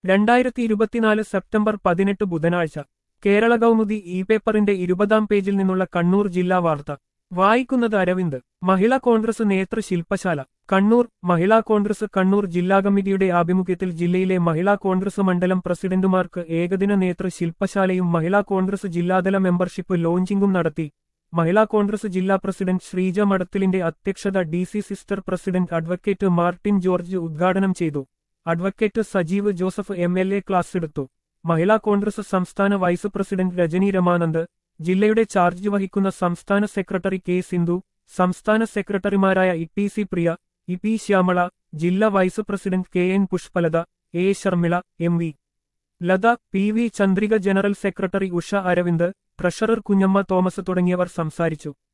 രണ്ടായിരത്തി ഇരുപത്തിനാല് സെപ്റ്റംബർ പതിനെട്ട് ബുധനാഴ്ച കേരള കൗമുദി ഇ പേപ്പറിന്റെ ഇരുപതാം പേജിൽ നിന്നുള്ള കണ്ണൂർ ജില്ലാ വാർത്ത വായിക്കുന്നത് അരവിന്ദ് മഹിളാ കോൺഗ്രസ് നേതൃ ശില്പശാല കണ്ണൂർ മഹിളാ കോൺഗ്രസ് കണ്ണൂർ ജില്ലാ കമ്മിറ്റിയുടെ ആഭിമുഖ്യത്തിൽ ജില്ലയിലെ മഹിളാ കോൺഗ്രസ് മണ്ഡലം പ്രസിഡന്റുമാർക്ക് ഏകദിന നേതൃ ശില്പശാലയും മഹിളാ കോൺഗ്രസ് ജില്ലാതല മെമ്പർഷിപ്പ് ലോഞ്ചിംഗും നടത്തി മഹിളാ കോൺഗ്രസ് ജില്ലാ പ്രസിഡന്റ് ശ്രീജ മടത്തിലിന്റെ അധ്യക്ഷത D C sister president advocate Martin George ഉദ്ഘാടനം ചെയ്തു advocate Sajeev Joseph M L A class എടുത്തു മഹിളാ കോൺഗ്രസ് സംസ്ഥാന വൈസ് പ്രസിഡന്റ് രജനി രമാനന്ദ് ജില്ലയുടെ ചാർജ് വഹിക്കുന്ന സംസ്ഥാന സെക്രട്ടറി കെ സിന്ധു സംസ്ഥാന സെക്രട്ടറിമാരായ E P C Priya E P Shyamala ജില്ലാ vice president K N Pushpalatha A Sharmila M V Latha P V Chandrika general secretary Usha Aravind treasurer Kunjamma Thomas തുടങ്ങിയവർ സംസാരിച്ചു